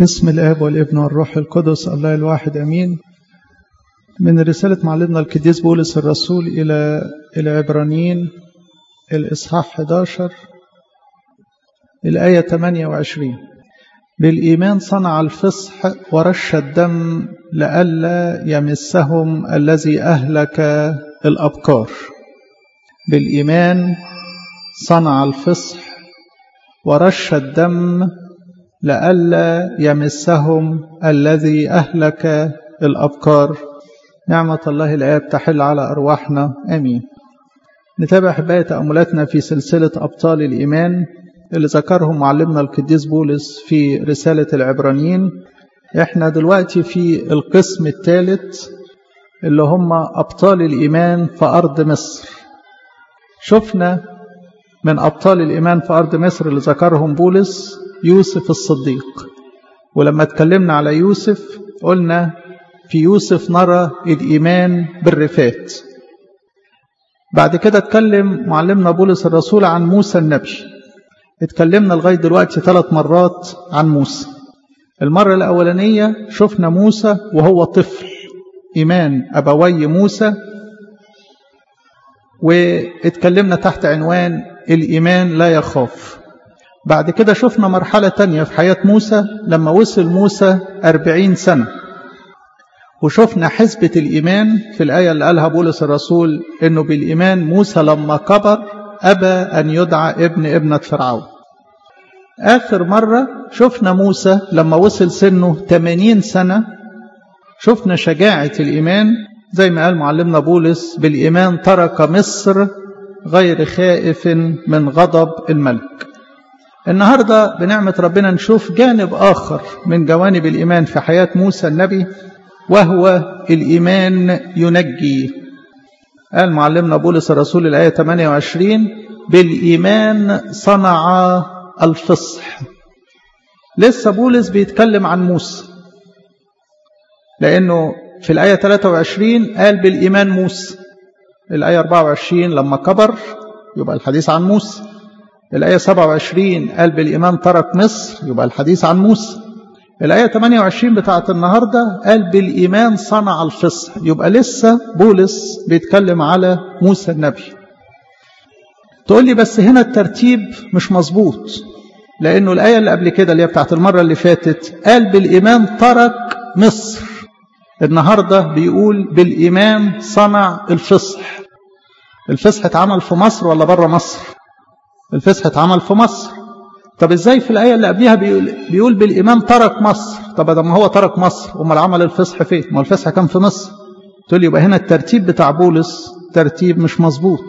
بسم الآب والابن والروح القدس الله الواحد أمين من رسالة معلمنا القديس بولس الرسول إلى العبرانيين الإصحاح 11 الآية 28 بالإيمان صنع الفصح ورش الدم لئلا يمسهم الذي أهلك الأبكار بالإيمان صنع الفصح ورش الدم لئلا يمسهم الذي أهلك الأبكار نعمة الله الآب تحل على أرواحنا آمين نتابع حباية تأملاتنا في سلسلة أبطال الإيمان اللي ذكرهم معلمنا القديس بولس في رسالة العبرانيين احنا دلوقتي في القسم الثالث اللي هم أبطال الإيمان في أرض مصر شفنا من أبطال الإيمان في أرض مصر اللي ذكرهم بولس يوسف الصديق ولما اتكلمنا على يوسف قلنا في يوسف نرى الإيمان بالرفات بعد كده اتكلم معلمنا بولس الرسول عن موسى النبي اتكلمنا لغاية دلوقتي ثلاث مرات عن موسى المرة الأولانية شفنا موسى وهو طفل إيمان أبوي موسى واتكلمنا تحت عنوان الإيمان لا يخاف بعد كده شفنا مرحلة تانية في حياة موسى لما وصل موسى أربعين سنة وشفنا حسبة الإيمان في الآية اللي قالها بولس الرسول إنه بالإيمان موسى لما كبر أبى أن يدعى ابن ابنة فرعون آخر مرة شفنا موسى لما وصل سنه 80 سنة شفنا شجاعة الإيمان زي ما قال معلمنا بولس بالإيمان ترك مصر غير خائف من غضب الملك النهاردة بنعمة ربنا نشوف جانب آخر من جوانب الإيمان في حياة موسى النبي وهو الإيمان ينجي قال معلمنا بولس الرسول الآية 28 بالإيمان صنع الفصح لسه بولس بيتكلم عن موسى لأنه في الآية 23 قال بالإيمان موسى الآية 24 لما كبر يبقى الحديث عن موسى الآية 27 قال بالإيمان ترك مصر يبقى الحديث عن موسى الآية 28 بتاعت النهاردة قال بالإيمان صنع الفصح يبقى لسه بولس بيتكلم على موسى النبي تقول لي بس هنا الترتيب مش مظبوط لأنه الآية اللي قبل كده اللي هي بتاعت المرة اللي فاتت قال بالإيمان ترك مصر النهاردة بيقول بالإيمان صنع الفصح الفصح اتعمل في مصر ولا بره مصر الفصح اتعمل في مصر طب ازاي في الآية اللي قبلها بيقول, بيقول بالإيمان ترك مصر طب لما هو ترك مصر امال عمل الفصح فين ما الفصح كان في مصر تقول يبقى هنا الترتيب بتاع بولس ترتيب مش مظبوط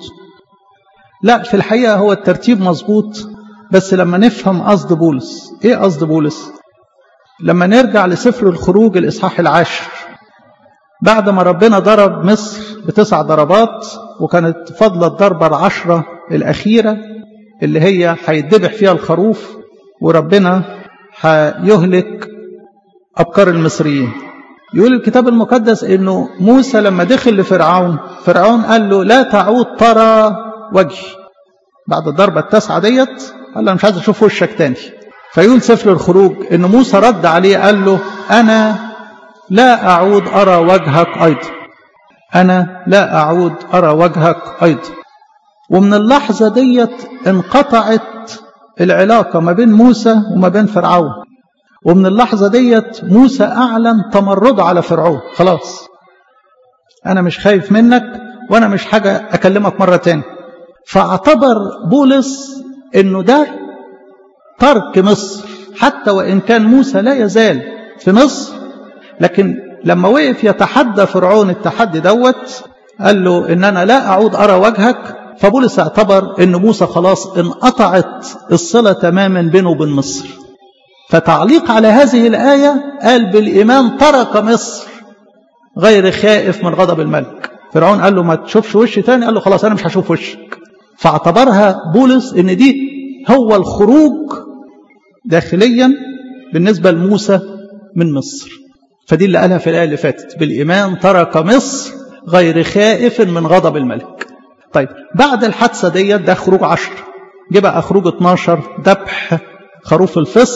لا في الحقيقة هو الترتيب مظبوط بس لما نفهم قصد بولس ايه قصد بولس لما نرجع لسفر الخروج الإصحاح العاشر بعد ما ربنا ضرب مصر بتسع ضربات وكانت فضل الضربة العشرة الأخيرة اللي هي هيتذبح فيها الخروف وربنا هيهلك أبكار المصريين يقول الكتاب المقدس انه موسى لما دخل لفرعون فرعون قال له لا تعود ترى وجهي بعد الضربة التاسعة ديت قال له مش عايز اشوف وشك تاني فيقول سفر الخروج ان موسى رد عليه قال له انا لا اعود ارى وجهك ايضا انا لا اعود ارى وجهك ايضا ومن اللحظة ديت انقطعت العلاقة ما بين موسى وما بين فرعون ومن اللحظة ديت موسى أعلن تمرده على فرعون خلاص أنا مش خايف منك وأنا مش حاجة أكلمك مرة تاني فاعتبر بولس أنه ده ترك مصر حتى وإن كان موسى لا يزال في مصر لكن لما وقف يتحدى فرعون التحدي دوت قال له إن أنا لا أعود أرى وجهك فبولس اعتبر ان موسى خلاص انقطعت الصلة تماما بينه وبين مصر فتعليق على هذه الآية قال بالإيمان ترك مصر غير خائف من غضب الملك فرعون قال له ما تشوفش وش تاني قال له خلاص أنا مش هشوف وشك فاعتبرها بولس ان دي هو الخروج داخليا بالنسبة لموسى من مصر فدي اللي قالها في الآية اللي فاتت بالإيمان ترك مصر غير خائف من غضب الملك طيب بعد الحادثة ديت ده خروج عشر جه بقى خروج 12 ذبح خروف الفصح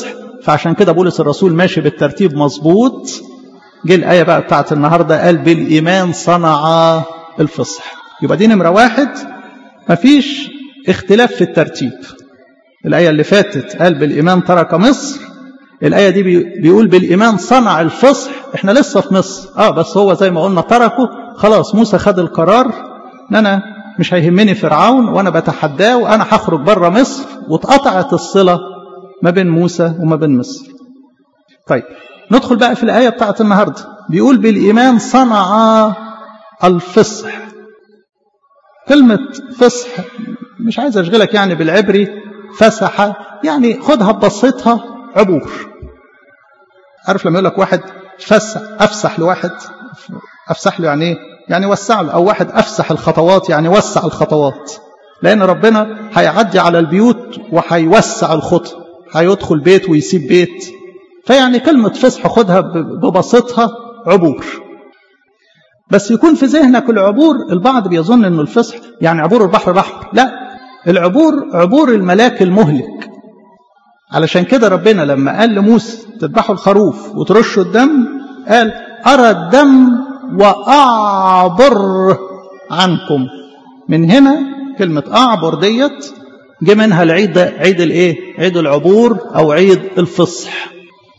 فعشان كده بولس الرسول ماشي بالترتيب مظبوط جه الآية بقى بتاعت النهاردة قال بالإيمان صنع الفصح يبقى دي نمرة واحد مفيش اختلاف في الترتيب الآية اللي فاتت قال بالإيمان ترك مصر الآية دي بيقول بالإيمان صنع الفصح احنا لسه في مصر اه بس هو زي ما قلنا تركه خلاص موسى خد القرار ان انا مش هيهمني فرعون وانا بتحداه وانا هخرج بره مصر واتقطعت الصلة ما بين موسى وما بين مصر طيب ندخل بقى في الآية بتاعت النهاردة بيقول بالإيمان صنع الفصح كلمة فصح مش عايز أشغلك يعني بالعبري فسح يعني خدها ببسطها عبور عارف لما يقول لك واحد فسح أفسح لواحد أفسح له يعني إيه؟ يعني وسع له أو واحد أفسح الخطوات يعني وسع الخطوات لأن ربنا هيعدي على البيوت وهيوسع الخطى هيدخل بيت ويسيب بيت فيعني كلمة فصح خدها ببسطها عبور بس يكون في ذهنك العبور البعض بيظن انه الفصح يعني عبور البحر الاحمر لا العبور عبور الملاك المهلك علشان كده ربنا لما قال لموسى تذبحوا الخروف وترشوا الدم قال ارى الدم واعبر عنكم من هنا كلمة اعبر ديت جه منها العيد ده عيد الايه عيد العبور او عيد الفصح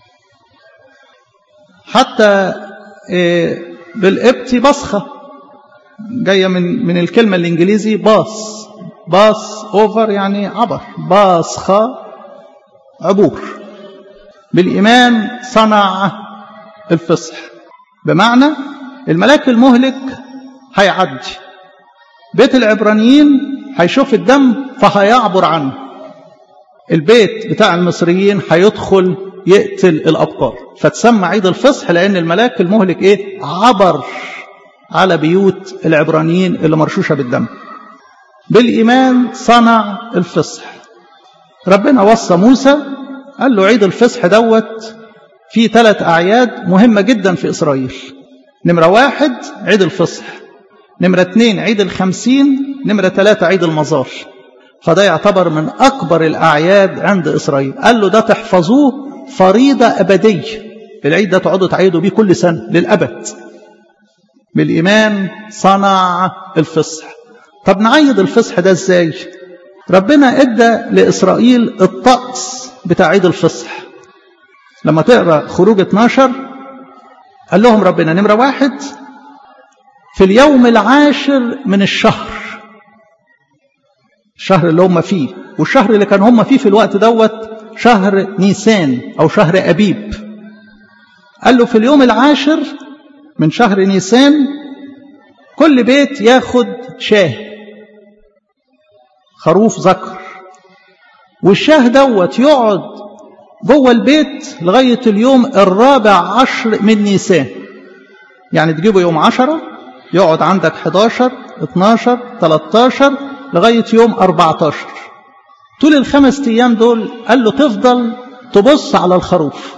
حتى إيه بالقبط بصخة جاية من من الكلمة الإنجليزي باص باص أوفر يعني عبر باصخة عبور بالإيمان صنع الفصح بمعنى الملاك المهلك هيعدي بيت العبرانيين هيشوف الدم فهيعبر عنه البيت بتاع المصريين هيدخل يقتل الأبقار فتسمى عيد الفصح لأن الملاك المهلك إيه عبر على بيوت العبرانيين اللي مرشوشة بالدم بالإيمان صنع الفصح ربنا وصى موسى قال له عيد الفصح دوت في ثلاث أعياد مهمة جدا في إسرائيل نمرة واحد عيد الفصح نمرة اثنين عيد الخمسين نمرة ثلاثة عيد المزار فده يعتبر من أكبر الأعياد عند إسرائيل قال له ده تحفظوه فريضة أبدية العيد ده تقعدوا تعيدوا بيه كل سنة للأبد بالإيمان صنع الفصح طب نعيد الفصح ده ازاي ربنا ادى لإسرائيل الطقس بتاع عيد الفصح لما تقرأ خروج 12 قال لهم ربنا نمرة واحد في اليوم العاشر من الشهر الشهر اللي هم فيه والشهر اللي كان هم فيه في الوقت دوت شهر نيسان أو شهر أبيب قال له في اليوم العاشر من شهر نيسان كل بيت ياخد شاه خروف ذكر والشاه دوت يقعد جوه البيت لغاية اليوم الرابع عشر من نيسان يعني تجيبه يوم عشرة يقعد عندك 11 12 13 لغاية يوم 14 طول الخمس أيام دول قال له تفضل تبص على الخروف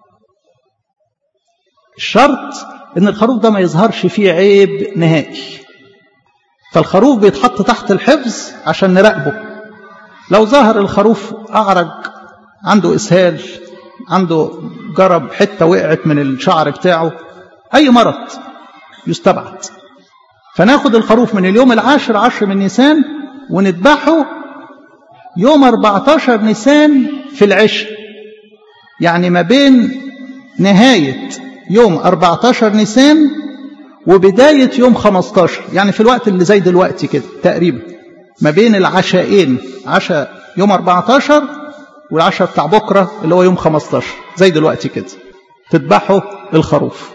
الشرط ان الخروف ده ما يظهرش فيه عيب نهائي فالخروف بيتحط تحت الحفظ عشان نراقبه لو ظهر الخروف أعرج عنده إسهال عنده جرب حتة وقعت من الشعر بتاعه أي مرض يستبعد فناخد الخروف من اليوم العاشر عشر من نيسان ونذبحه يوم 14 نيسان في العشاء يعني ما بين نهاية يوم 14 نيسان وبداية يوم 15 يعني في الوقت اللي زي دلوقتي كده تقريبا ما بين العشاءين عشاء يوم 14 والعشاء بتاع بكرة اللي هو يوم 15 زي دلوقتي كده تذبحوا الخروف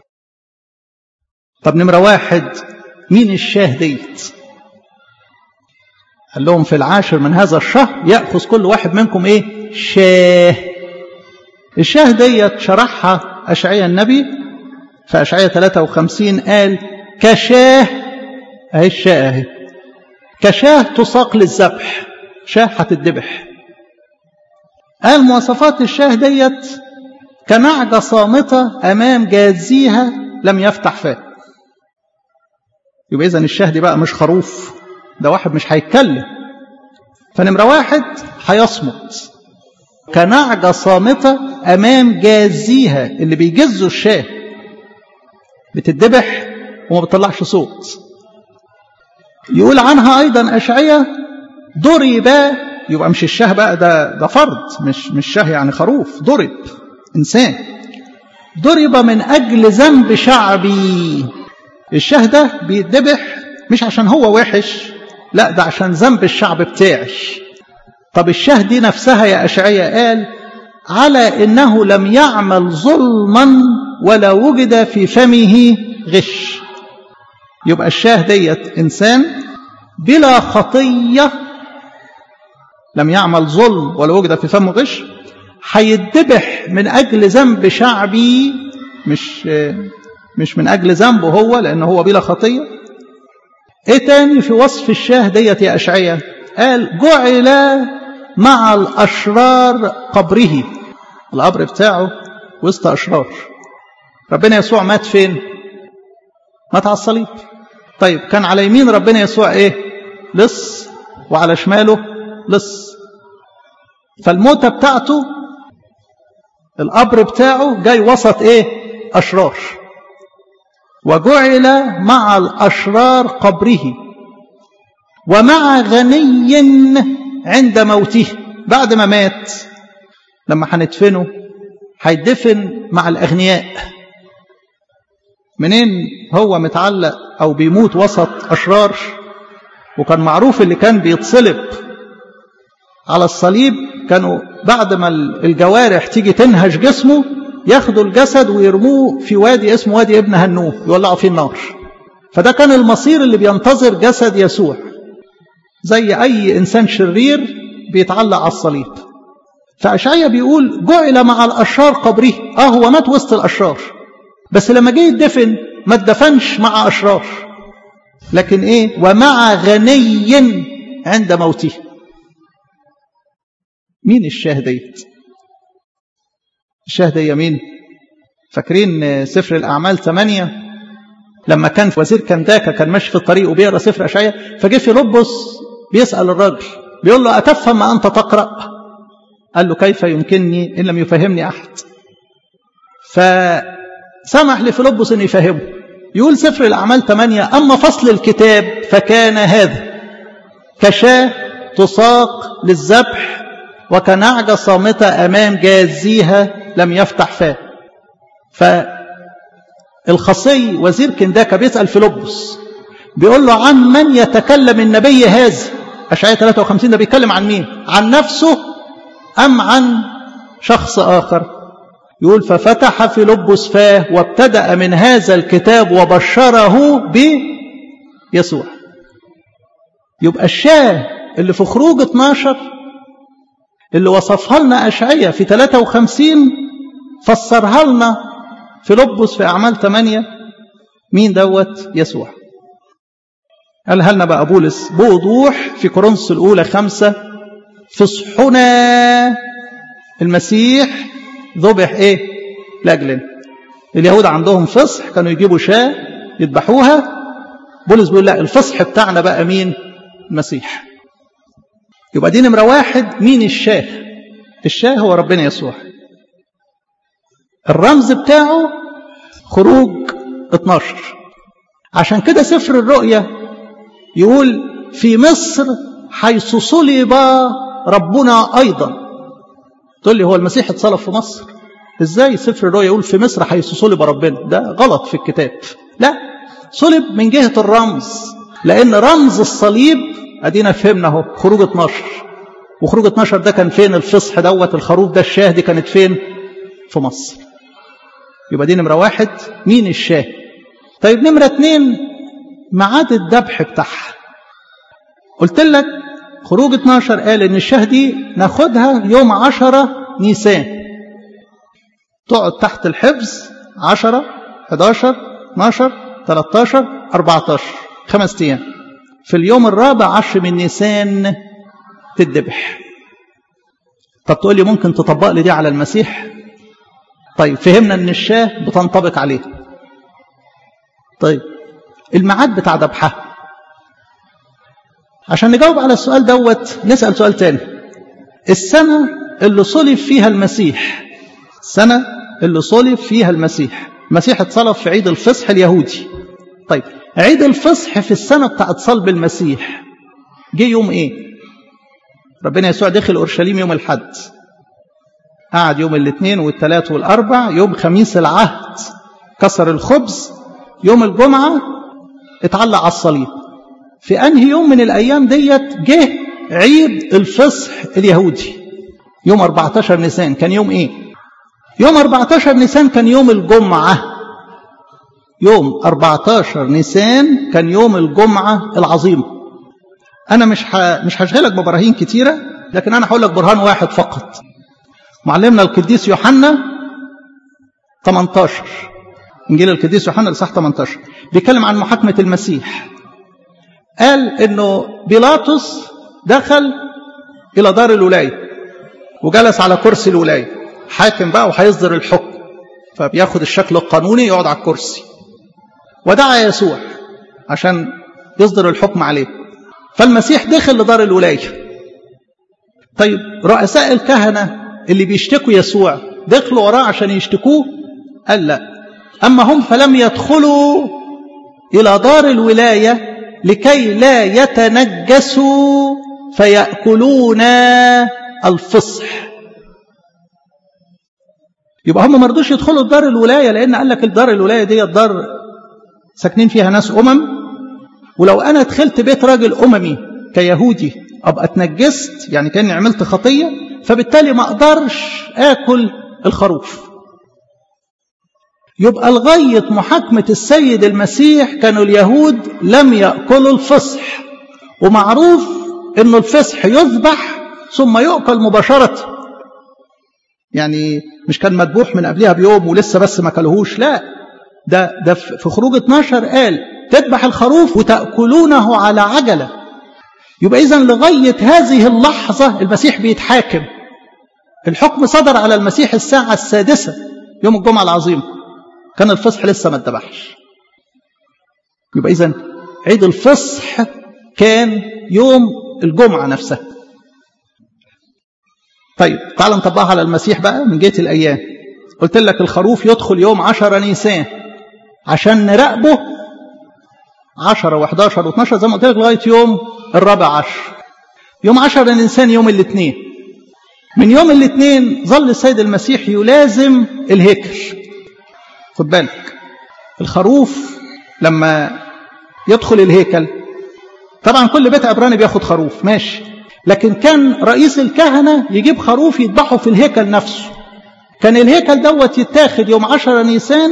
طب نمرة واحد مين الشاه ديت قال لهم في العاشر من هذا الشهر يأخذ كل واحد منكم ايه شاه الشاه ديت شرحها أشعية النبي في أشعية 53 قال كشاه اهي الشاه اهي كشاه تساق للذبح شاه هتتذبح قال مواصفات الشاه ديت كنعجة صامتة أمام جازيها لم يفتح فاه يبقى إذا الشاه دي بقى مش خروف ده واحد مش هيتكلم فنمرة واحد هيصمت كنعجة صامتة أمام جازيها اللي بيجزوا الشاه بتدبح وما بتطلعش صوت يقول عنها أيضا أشعية ضرب يبقى مش الشاه بقى ده ده فرد مش مش شاه يعني خروف ضرب إنسان ضرب من أجل ذنب شعبي الشاه ده بيتذبح مش عشان هو وحش لا ده عشان ذنب الشعب بتاعي طب الشاه دي نفسها يا أشعية قال على إنه لم يعمل ظلما ولا وجد في فمه غش يبقى الشاه ديت إنسان بلا خطية لم يعمل ظلم ولا وجد في فمه غش هيتذبح من أجل ذنب شعبي مش مش من أجل ذنبه هو لأن هو بلا خطية إيه تاني في وصف الشاه ديت يا أشعية قال جعل مع الأشرار قبره القبر بتاعه وسط أشرار ربنا يسوع مات فين مات على الصليب طيب كان على يمين ربنا يسوع ايه لص وعلى شماله لص فالموتة بتاعته القبر بتاعه جاي وسط ايه أشرار وجعل مع الأشرار قبره ومع غني عند موته بعد ما مات لما هندفنه هيدفن مع الأغنياء منين هو متعلق أو بيموت وسط أشرار وكان معروف اللي كان بيتصلب على الصليب كانوا بعد ما الجوارح تيجي تنهش جسمه ياخدوا الجسد ويرموه في وادي اسمه وادي ابن هنوه يولعوا فيه النار فده كان المصير اللي بينتظر جسد يسوع زي أي إنسان شرير بيتعلق على الصليب فأشعيا بيقول جعل مع الأشرار قبره آه هو مات وسط الأشرار بس لما جه يدفن ما اتدفنش مع أشرار لكن إيه ومع غني عند موته مين الشاهدية الشاهدية مين فاكرين سفر الأعمال 8 لما كان وزير كنداكا كان ماشي في الطريق وبيقرا سفر أشعيا فجه في لبس بيسأل الراجل بيقول له أتفهم ما أنت تقرأ قال له كيف يمكنني إن لم يفهمني أحد فسمح لفيلبس أن يفهمه يقول سفر الأعمال 8 أما فصل الكتاب فكان هذا كشاة تساق للذبح وكنعجة صامتة أمام جازيها لم يفتح فاه فالخصي وزير كنداكا بيسأل فيلبس بيقول له عن من يتكلم النبي هذا أشعية 53 ده بيتكلم عن مين عن نفسه أم عن شخص آخر يقول ففتح فيلبس فاه وابتدأ من هذا الكتاب وبشره بيسوع يبقى الشاه اللي في خروج 12 اللي وصفها لنا أشعية في 53 فسرها لنا فيلبس في أعمال 8 مين دوت يسوع قالها لنا بقى بولس بوضوح في كورنثوس الأولى خمسة فصحنا المسيح ذبح إيه لأجلنا اليهود عندهم فصح كانوا يجيبوا شاة يذبحوها بولس بيقول لا الفصح بتاعنا بقى مين المسيح يبقى دي نمرة واحد مين الشاه الشاه هو ربنا يسوع الرمز بتاعه خروج 12 عشان كده سفر الرؤيا يقول في مصر حيث صلب ربنا أيضا تقول لي هو المسيح اتصلب في مصر ازاي سفر الرؤيا يقول في مصر حيث صلب ربنا ده غلط في الكتاب لا صلب من جهة الرمز لأن رمز الصليب أدينا فهمنا اهو خروج 12 وخروج 12 ده كان فين الفصح دوت الخروف ده الشاه دي كانت فين في مصر يبقى دي نمرة واحد مين الشاه طيب نمرة اتنين ميعاد الذبح بتاعها قلت لك خروج 12 قال ان الشاه دي ناخدها يوم 10 نيسان تقعد تحت الحفظ 10 11 12 13 14 خمس ايام في اليوم الرابع عشر من نيسان تدبح طب تقول لي ممكن تطبق لي دي على المسيح طيب فهمنا ان الشاه بتنطبق عليه طيب الميعاد بتاع ذبحها عشان نجاوب على السؤال دوت نسأل سؤال تاني السنة اللي صلب فيها المسيح السنة اللي صلب فيها المسيح المسيح اتصلب في عيد الفصح اليهودي طيب عيد الفصح في السنة بتاعت صلب المسيح جه يوم ايه ربنا يسوع دخل اورشليم يوم الحد قعد يوم الاثنين والثلاث والاربع يوم خميس العهد كسر الخبز يوم الجمعة اتعلق على الصليب في انهي يوم من الايام ديت جه عيد الفصح اليهودي يوم 14 نيسان كان يوم ايه يوم 14 نيسان كان يوم الجمعة يوم 14 نيسان كان يوم الجمعة العظيم أنا مش ح... مش هشغلك ببراهين كتيرة لكن أنا هقول لك برهان واحد فقط معلمنا القديس يوحنا 18 إنجيل القديس يوحنا الإصحاح 18 بيتكلم عن محاكمة المسيح قال إنه بيلاطس دخل إلى دار الولاية وجلس على كرسي الولاية حاكم بقى وهيصدر الحكم فبياخد الشكل القانوني يقعد على الكرسي ودعا يسوع عشان يصدر الحكم عليه فالمسيح دخل لدار الولاية طيب رؤساء الكهنة اللي بيشتكوا يسوع دخلوا وراه عشان يشتكوه قال لا أما هم فلم يدخلوا إلى دار الولاية لكي لا يتنجسوا فيأكلون الفصح يبقى هم ما رضوش يدخلوا دار الولايه لان قال لك الدار الولايه دي دار ساكنين فيها ناس امم ولو انا دخلت بيت راجل اممي كيهودي ابقى اتنجست يعني كاني عملت خطيه فبالتالي ما اقدرش اكل الخروف يبقى لغايه محاكمه السيد المسيح كانوا اليهود لم ياكلوا الفصح ومعروف انه الفصح يذبح ثم يؤكل مباشره يعني مش كان مذبوح من قبلها بيوم ولسه بس ما كلهوش لا ده ده في خروج 12 قال تذبح الخروف وتأكلونه على عجلة يبقى إذا لغاية هذه اللحظة المسيح بيتحاكم الحكم صدر على المسيح الساعة السادسة يوم الجمعة العظيم كان الفصح لسه ما اتذبحش يبقى إذا عيد الفصح كان يوم الجمعة نفسها طيب تعال نطبقها على المسيح بقى من جهة الأيام قلت لك الخروف يدخل يوم 10 نيسان عشان نراقبه 10 و11 و12 زي ما قلت لك لغاية يوم الرابع عشر يوم 10 نيسان يوم الاثنين من يوم الاثنين ظل السيد المسيح يلازم الهيكل خد بالك الخروف لما يدخل الهيكل طبعا كل بيت عبراني بياخد خروف ماشي لكن كان رئيس الكهنة يجيب خروف يذبحه في الهيكل نفسه كان الهيكل دوت يتاخد يوم عشر نيسان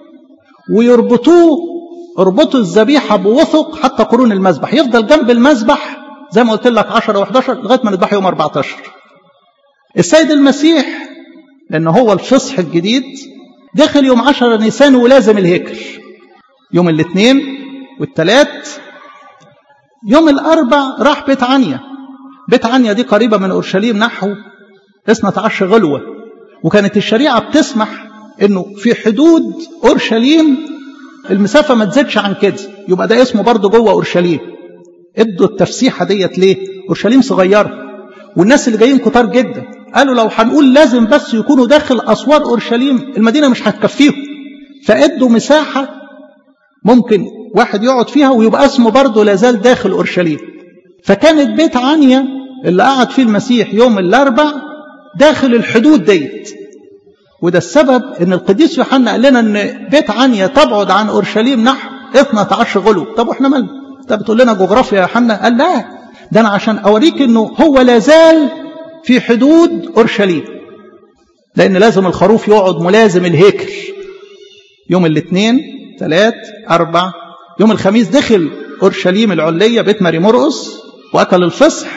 ويربطوه اربطوا الذبيحة بوثق حتى قرون المذبح يفضل جنب المذبح زي ما قلت لك 10 و11 لغاية ما نذبحه يوم 14 السيد المسيح لأنه هو الفصح الجديد دخل يوم 10 نيسان ولازم الهيكل يوم الاثنين والثلاث يوم الأربع راح بيت عنيا بيت عنيا دي قريبة من أورشليم نحو 12 غلوة وكانت الشريعة بتسمح انه في حدود أورشليم المسافة ما تزيدش عن كده يبقى ده اسمه برضه جوه أورشليم ادوا التفسيحة ديت ليه أورشليم صغيرة والناس اللي جايين كتار جدا قالوا لو هنقول لازم بس يكونوا داخل أسوار أورشليم المدينة مش هتكفيهم فادوا مساحة ممكن واحد يقعد فيها ويبقى اسمه برضه لازال داخل أورشليم فكانت بيت عنيا اللي قعد فيه المسيح يوم الأربع داخل الحدود ديت وده السبب ان القديس يوحنا قال لنا ان بيت عنيا تبعد عن اورشليم نحو 12 غلو طب واحنا مالنا انت بتقول لنا جغرافيا يا يوحنا قال لا ده انا عشان اوريك انه هو لازال في حدود اورشليم لان لازم الخروف يقعد ملازم الهيكل يوم الاثنين ثلاث اربع يوم الخميس دخل اورشليم العليه بيت ماري مرقس واكل الفصح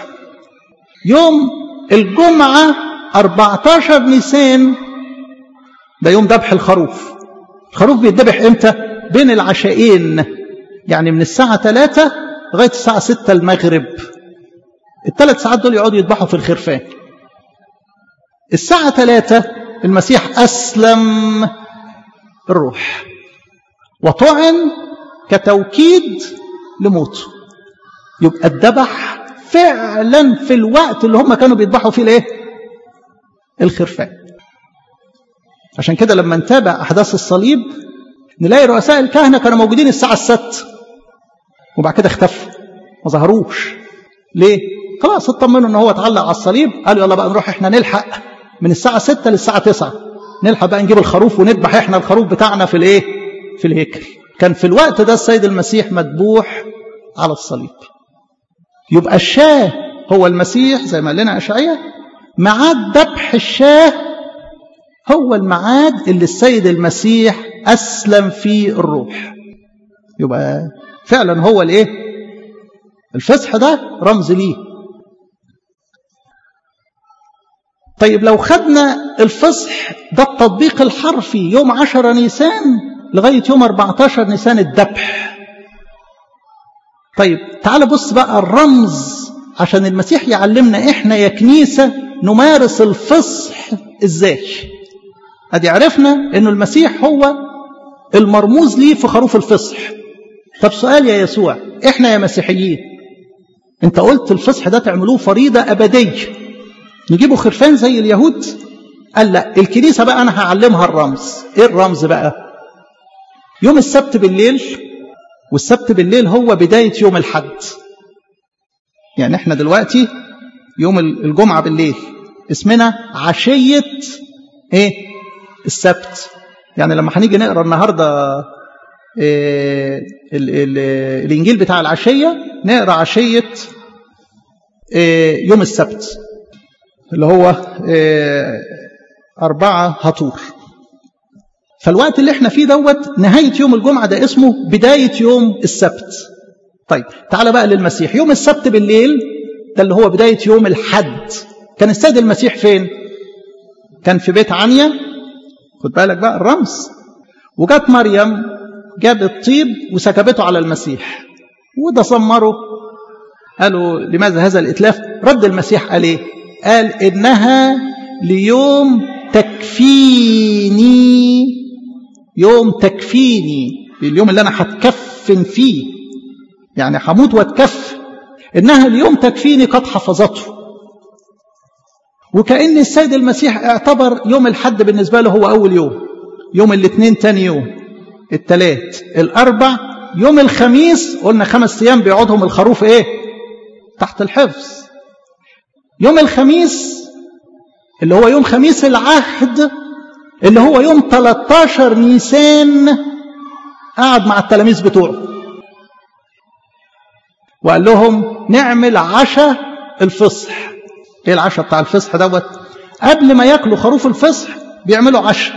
يوم الجمعه 14 نيسان ده يوم ذبح الخروف الخروف بيتذبح امتى بين العشاءين يعني من الساعة 3 لغاية الساعة 6 المغرب الثلاث ساعات دول يقعدوا يذبحوا في الخرفان الساعة 3 المسيح أسلم الروح وطعن كتوكيد لموته يبقى الذبح فعلا في الوقت اللي هم كانوا بيذبحوا فيه الايه الخرفان عشان كده لما نتابع أحداث الصليب نلاقي رؤساء الكهنة كانوا موجودين الساعة الست وبعد كده اختفوا ما ظهروش ليه؟ خلاص اطمنوا ان هو اتعلق على الصليب قالوا يلا بقى نروح احنا نلحق من الساعة 6 للساعة 9 نلحق بقى نجيب الخروف ونذبح احنا الخروف بتاعنا في الايه؟ في الهيكل كان في الوقت ده السيد المسيح مذبوح على الصليب يبقى الشاه هو المسيح زي ما قال لنا اشعياء ميعاد ذبح الشاه هو الميعاد اللي السيد المسيح اسلم فيه الروح يبقى فعلا هو الايه الفصح ده رمز ليه طيب لو خدنا الفصح ده التطبيق الحرفي يوم عشر نيسان لغاية يوم 14 نيسان الذبح طيب تعال بص بقى الرمز عشان المسيح يعلمنا احنا يا كنيسة نمارس الفصح ازاي ادي عرفنا انه المسيح هو المرموز ليه في خروف الفصح طب سؤال يا يسوع احنا يا مسيحيين انت قلت الفصح ده تعملوه فريضة ابدية نجيبوا خرفان زي اليهود قال لا الكنيسة بقى انا هعلمها الرمز ايه الرمز بقى يوم السبت بالليل والسبت بالليل هو بداية يوم الحد يعني احنا دلوقتي يوم الجمعة بالليل اسمنا عشية ايه السبت يعني لما هنيجي نقرا النهارده إيه ال ال الانجيل بتاع العشيه نقرا عشيه إيه يوم السبت اللي هو إيه أربعة هطور فالوقت اللي احنا فيه دوت نهاية يوم الجمعة ده اسمه بداية يوم السبت طيب تعال بقى للمسيح يوم السبت بالليل ده اللي هو بداية يوم الحد كان السيد المسيح فين كان في بيت عنيا خد بالك بقى الرمز وجت مريم جابت طيب وسكبته على المسيح وده صمره قالوا لماذا هذا الإتلاف رد المسيح قال ايه قال إنها ليوم تكفيني يوم تكفيني اليوم اللي أنا هتكفن فيه يعني هموت واتكفن إنها اليوم تكفيني قد حفظته وكأن السيد المسيح اعتبر يوم الحد بالنسبة له هو أول يوم يوم الاثنين تاني يوم الثلاث الأربع يوم الخميس قلنا خمس أيام بيقعدهم الخروف إيه تحت الحفظ يوم الخميس اللي هو يوم خميس العهد اللي هو يوم 13 نيسان قعد مع التلاميذ بتوعه وقال لهم نعمل عشاء الفصح ايه العشاء بتاع الفصح دوت قبل ما ياكلوا خروف الفصح بيعملوا عشاء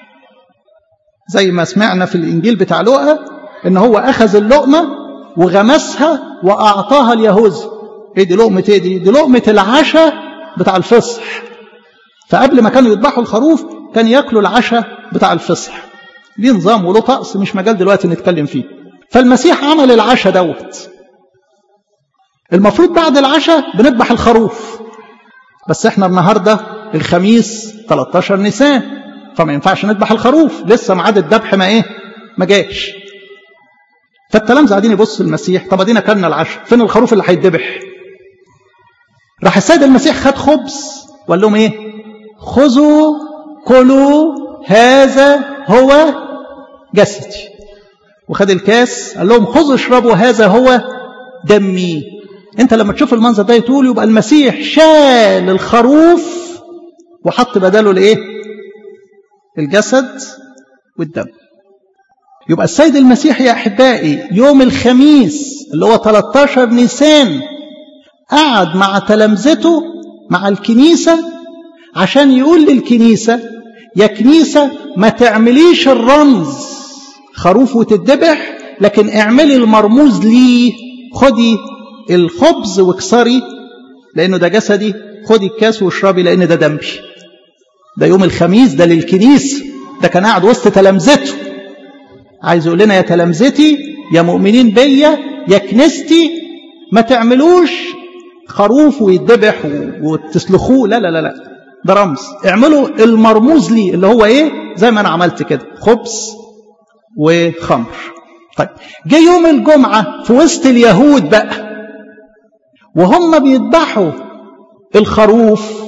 زي ما سمعنا في الانجيل بتاع لوقا ان هو اخذ اللقمه وغمسها واعطاها اليهوذا ايه دي لقمه ايه دي دي لقمه العشاء بتاع الفصح فقبل ما كانوا يذبحوا الخروف كان ياكلوا العشاء بتاع الفصح ليه نظام وله طقس مش مجال دلوقتي نتكلم فيه فالمسيح عمل العشاء دوت المفروض بعد العشاء بنذبح الخروف بس احنا النهارده الخميس 13 نيسان فما ينفعش نذبح الخروف لسه ميعاد الذبح ما ايه ما جاش فالتلامذه قاعدين يبصوا المسيح طب ادينا كلنا العشاء فين الخروف اللي هيتذبح راح السيد المسيح خد خبز وقال لهم ايه خذوا كلوا هذا هو جسدي وخد الكاس قال لهم خذوا اشربوا هذا هو دمي انت لما تشوف المنظر ده تقول يبقى المسيح شال الخروف وحط بداله الايه الجسد والدم يبقى السيد المسيح يا احبائي يوم الخميس اللي هو 13 نيسان قعد مع تلامذته مع الكنيسه عشان يقول للكنيسه يا كنيسه ما تعمليش الرمز خروف وتتذبح لكن اعملي المرموز ليه خدي الخبز واكسري لانه ده جسدي خدي الكاس واشربي لان ده دمي ده يوم الخميس ده للكنيسه ده كان قاعد وسط تلامذته عايز يقول لنا يا تلامذتي يا مؤمنين بيا يا كنيستي ما تعملوش خروف ويتذبح وتسلخوه لا لا لا لا ده رمز اعملوا المرموز لي اللي هو ايه زي ما انا عملت كده خبز وخمر طيب جه يوم الجمعه في وسط اليهود بقى وهم بيذبحوا الخروف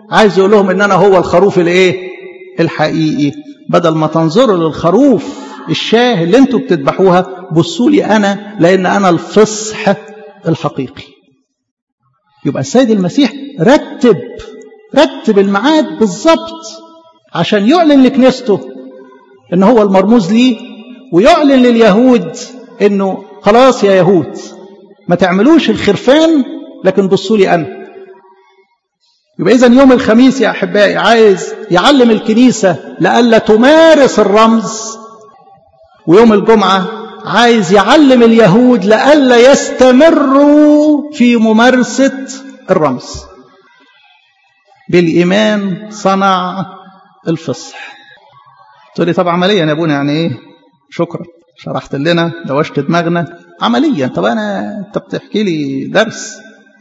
عايز يقول لهم ان انا هو الخروف الايه الحقيقي بدل ما تنظروا للخروف الشاه اللي انتوا بتذبحوها بصوا لي انا لان انا الفصح الحقيقي يبقى السيد المسيح رتب رتب الميعاد بالظبط عشان يعلن لكنيسته ان هو المرموز ليه ويعلن لليهود انه خلاص يا يهود ما تعملوش الخرفان لكن بصوا لي انا يبقى اذا يوم الخميس يا احبائي عايز يعلم الكنيسه لئلا تمارس الرمز ويوم الجمعه عايز يعلم اليهود لئلا يستمروا في ممارسه الرمز بالايمان صنع الفصح تقول لي طب عمليا يا ابونا يعني ايه شكرا شرحت لنا دوشت دماغنا عمليا طب انا انت بتحكي لي درس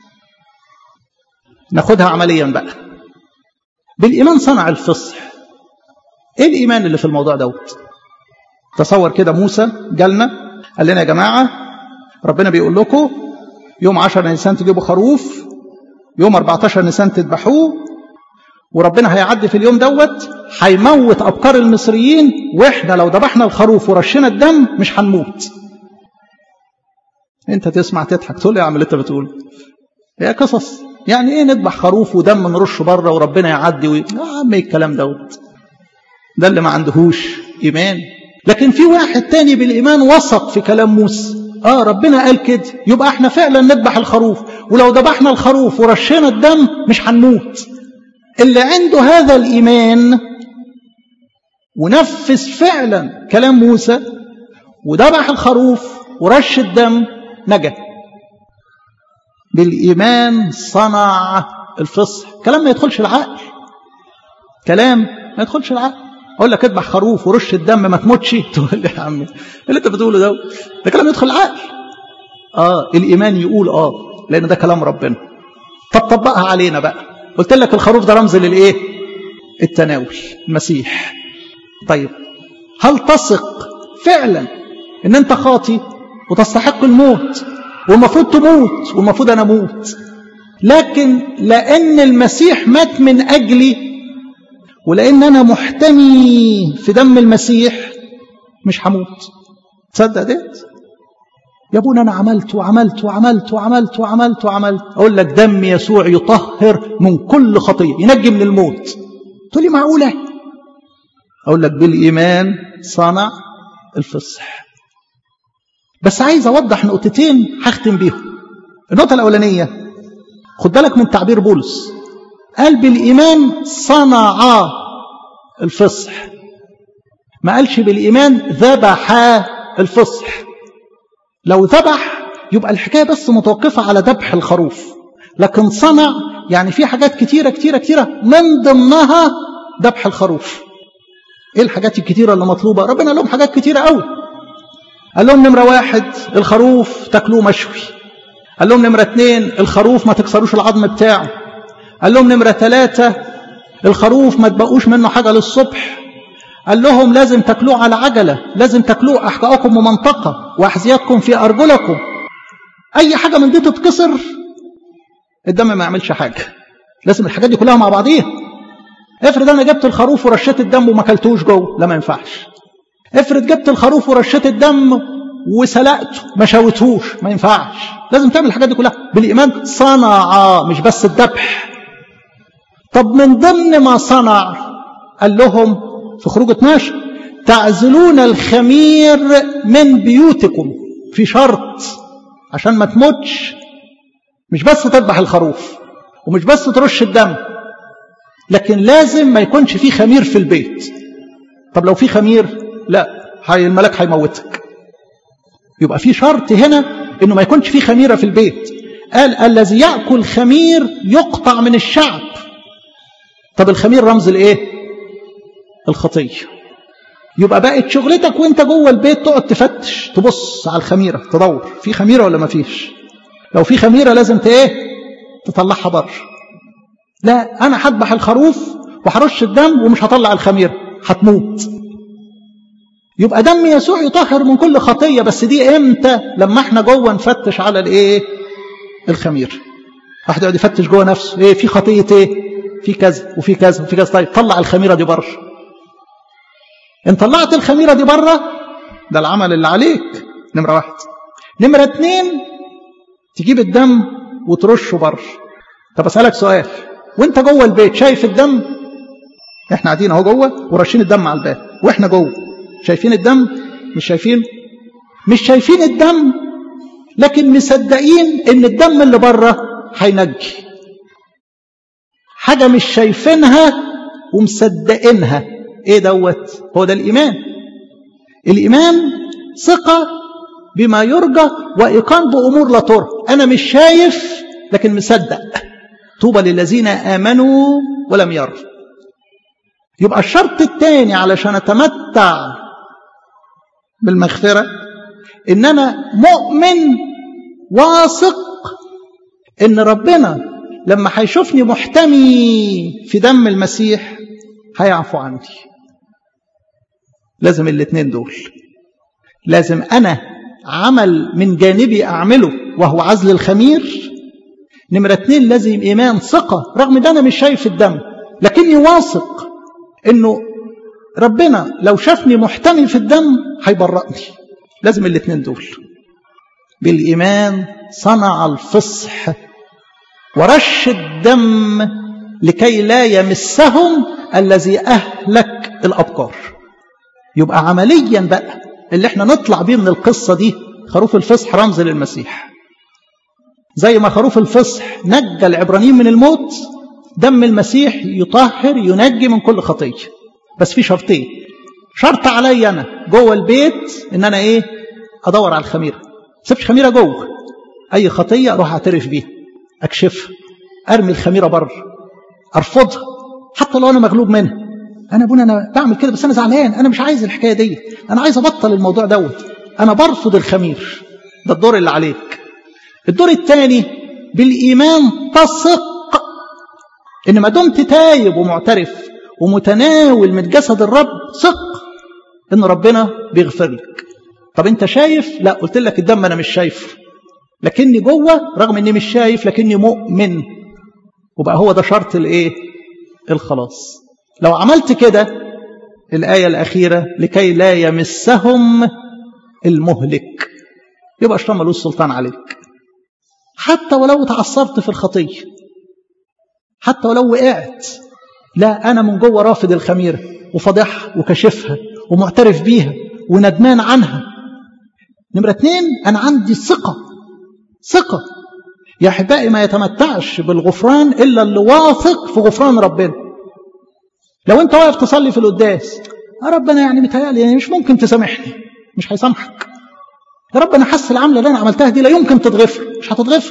ناخدها عمليا بقى بالايمان صنع الفصح ايه الايمان اللي في الموضوع دوت تصور كده موسى جالنا قال لنا يا جماعه ربنا بيقول لكم يوم 10 نيسان تجيبوا خروف يوم 14 نيسان تذبحوه وربنا هيعدي في اليوم دوت هيموت ابكار المصريين واحنا لو ذبحنا الخروف ورشينا الدم مش هنموت انت تسمع تضحك تقول لي يا عم اللي انت بتقول هي قصص يعني ايه نذبح خروف ودم نرشه بره وربنا يعدي وي... يا عم ايه الكلام دوت ده اللي ما عندهوش ايمان لكن في واحد تاني بالايمان وثق في كلام موسى اه ربنا قال كده يبقى احنا فعلا نذبح الخروف ولو ذبحنا الخروف ورشينا الدم مش هنموت اللي عنده هذا الايمان ونفذ فعلا كلام موسى وذبح الخروف ورش الدم نجا بالايمان صنع الفصح كلام ما يدخلش العقل كلام ما يدخلش العقل اقول لك اذبح خروف ورش الدم ما تموتش تقول لي يا عمي اللي انت بتقوله ده ده كلام يدخل العقل اه الايمان يقول اه لان ده كلام ربنا طب طبقها علينا بقى قلت لك الخروف ده رمز للايه التناول المسيح طيب هل تثق فعلا ان انت خاطي وتستحق الموت والمفروض تموت والمفروض انا اموت لكن لان المسيح مات من اجلي ولان انا محتمي في دم المسيح مش هموت تصدق ديت يا ابونا انا عملت وعملت وعملت وعملت وعملت وعملت اقول لك دم يسوع يطهر من كل خطيه ينجي من الموت تقول لي معقوله اقول لك بالايمان صنع الفصح بس عايز اوضح نقطتين هختم بيهم النقطه الاولانيه خد بالك من تعبير بولس قال بالايمان صنع الفصح ما قالش بالايمان ذبح الفصح لو ذبح يبقى الحكايه بس متوقفه على ذبح الخروف لكن صنع يعني في حاجات كتيره كتيره كتيره من ضمنها ذبح الخروف ايه الحاجات الكتيره اللي مطلوبه ربنا قال لهم حاجات كتيره قوي قال لهم نمره واحد الخروف تاكلوه مشوي قال لهم نمره اتنين الخروف ما تكسروش العظم بتاعه قال لهم نمره ثلاثه الخروف ما تبقوش منه حاجه للصبح قال لهم لازم تاكلوه على عجله لازم تاكلوه احقائكم ممنطقه واحذيتكم في ارجلكم اي حاجه من دي تتكسر الدم ما يعملش حاجه لازم الحاجات دي كلها مع بعضيها افرض انا جبت الخروف ورشيت الدم وما اكلتوش جوه لا ما ينفعش افرض جبت الخروف ورشيت الدم وسلقته ما شوتهوش ما ينفعش لازم تعمل الحاجات دي كلها بالايمان صنع مش بس الذبح طب من ضمن ما صنع قال لهم في خروج 12 تعزلون الخمير من بيوتكم في شرط عشان ما تموتش مش بس تذبح الخروف ومش بس ترش الدم لكن لازم ما يكونش في خمير في البيت طب لو في خمير لا هاي الملك هيموتك يبقى في شرط هنا انه ما يكونش في خميره في البيت قال الذي ياكل خمير يقطع من الشعب طب الخمير رمز الايه الخطيه يبقى بقت شغلتك وانت جوه البيت تقعد تفتش تبص على الخميره تدور في خميره ولا ما فيش لو في خميره لازم ايه تطلعها بره لا انا هذبح الخروف وهرش الدم ومش هطلع الخميره هتموت يبقى دم يسوع يطهر من كل خطيه بس دي امتى لما احنا جوه نفتش على الايه الخمير واحد يقعد يفتش جوه نفسه ايه في خطيه ايه في كذا وفي كذا وفي كذا طيب طلع الخميره دي بره ان طلعت الخميره دي بره ده العمل اللي عليك نمره واحد نمره اتنين تجيب الدم وترشه بره طب اسالك سؤال وانت جوه البيت شايف الدم احنا قاعدين اهو جوه ورشين الدم على الباب واحنا جوه شايفين الدم مش شايفين مش شايفين الدم لكن مصدقين ان الدم اللي بره هينجي حاجه مش شايفينها ومصدقينها ايه دوت هو ده الايمان الايمان ثقه بما يرجى وايقان بامور لا ترى انا مش شايف لكن مصدق طوبى للذين امنوا ولم يروا يبقى الشرط الثاني علشان اتمتع بالمغفره ان انا مؤمن واثق ان ربنا لما هيشوفني محتمي في دم المسيح هيعفو عني لازم الاثنين دول لازم انا عمل من جانبي اعمله وهو عزل الخمير نمرة اتنين لازم ايمان ثقة رغم ده انا مش شايف الدم لكني واثق انه ربنا لو شافني محتمي في الدم هيبرأني لازم الاثنين دول بالإيمان صنع الفصح ورش الدم لكي لا يمسهم الذي أهلك الأبكار يبقى عمليا بقى اللي احنا نطلع بيه من القصة دي خروف الفصح رمز للمسيح زي ما خروف الفصح نجى العبرانيين من الموت دم المسيح يطهر ينجي من كل خطيه بس في شرطين شرط عليا انا جوه البيت ان انا ايه ادور على الخميره سيبش خميره جوه اي خطيه اروح اعترف بيها اكشفها ارمي الخميره بره ارفضها حتى لو انا مغلوب منها انا ابونا انا بعمل كده بس انا زعلان انا مش عايز الحكايه دي انا عايز ابطل الموضوع دوت انا برفض الخمير ده الدور اللي عليك الدور الثاني بالايمان تثق ان ما دمت تايب ومعترف ومتناول من جسد الرب ثق ان ربنا بيغفر لك طب انت شايف لا قلت لك الدم انا مش شايفه لكني جوه رغم اني مش شايف لكني مؤمن وبقى هو ده شرط الايه الخلاص لو عملت كده الآية الأخيرة لكي لا يمسهم المهلك يبقى الشيطان ملوش سلطان عليك حتى ولو تعثرت في الخطية حتى ولو وقعت لا أنا من جوه رافض الخميرة وفضحها وكشفها ومعترف بيها وندمان عنها نمرة اتنين أنا عندي ثقة ثقة يا أحبائي ما يتمتعش بالغفران إلا اللي واثق في غفران ربنا لو أنت واقف تصلي في القداس يا ربنا يعني متهيألي يعني مش ممكن تسامحني مش هيسامحك يا رب أنا حاسس العملة اللي أنا عملتها دي لا يمكن تتغفر مش هتتغفر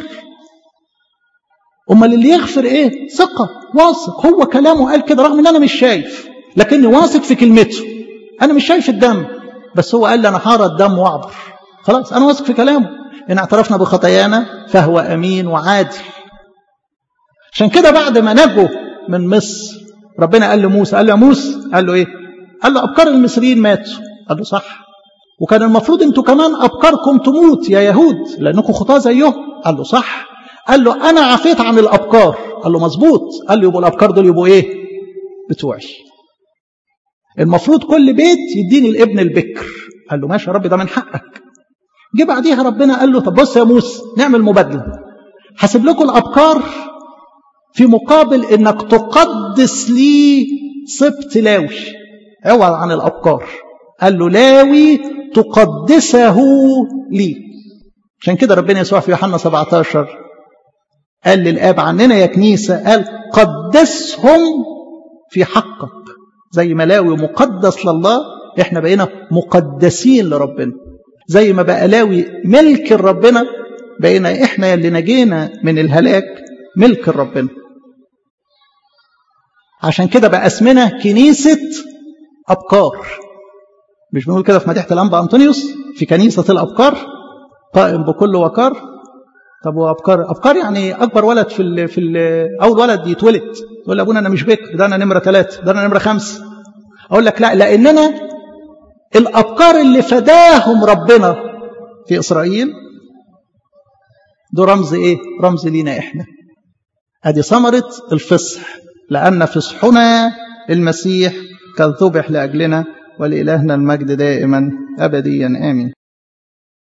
أمال اللي يغفر إيه؟ ثقة واثق هو كلامه قال كده رغم إن أنا مش شايف لكني واثق في كلمته أنا مش شايف الدم بس هو قال لي أنا هارى الدم وأعبر خلاص أنا واثق في كلامه إن اعترفنا بخطايانا فهو أمين وعادل عشان كده بعد ما نجوا من مصر ربنا قال لموسى قال له يا موسى قال له إيه؟ قال له أبكار المصريين ماتوا قال له صح وكان المفروض انتوا كمان أبكاركم تموت يا يهود لأنكم خطاة زيهم قال له صح قال له أنا عفيت عن الأبكار قال له مظبوط قال له يبقوا الأبكار دول يبقوا إيه بتوعي المفروض كل بيت يديني الابن البكر قال له ماشي يا رب ده من حقك جه بعديها ربنا قال له طب بص يا موسى نعمل مبادله هسيب لكم الابكار في مقابل انك تقدس لي سبط لاوي عوض عن الابكار قال له لاوي تقدسه لي عشان كده ربنا يسوع في يوحنا 17 قال للاب عننا يا كنيسه قال قدسهم في حقك زي ما لاوي مقدس لله احنا بقينا مقدسين لربنا زي ما بقى لاوي ملك لربنا بقينا احنا اللي نجينا من الهلاك ملك لربنا عشان كده بقى اسمنا كنيسة أبكار مش بنقول كده في مديحة الأنبا أنطونيوس في كنيسة الأبكار قائم بكل وقار طب وأبكار أبكار يعني أكبر ولد في ال في ال أول ولد يتولد يقول لأبونا أنا مش بكر ده أنا نمرة ثلاثة ده أنا نمرة خمسة أقول لك لا لأننا الأبكار اللي فداهم ربنا في إسرائيل ده رمز إيه؟ رمز لينا إحنا أدي ثمرة الفصح لأن فصحنا المسيح قد ذبح لأجلنا ولإلهنا المجد دائما أبديا آمين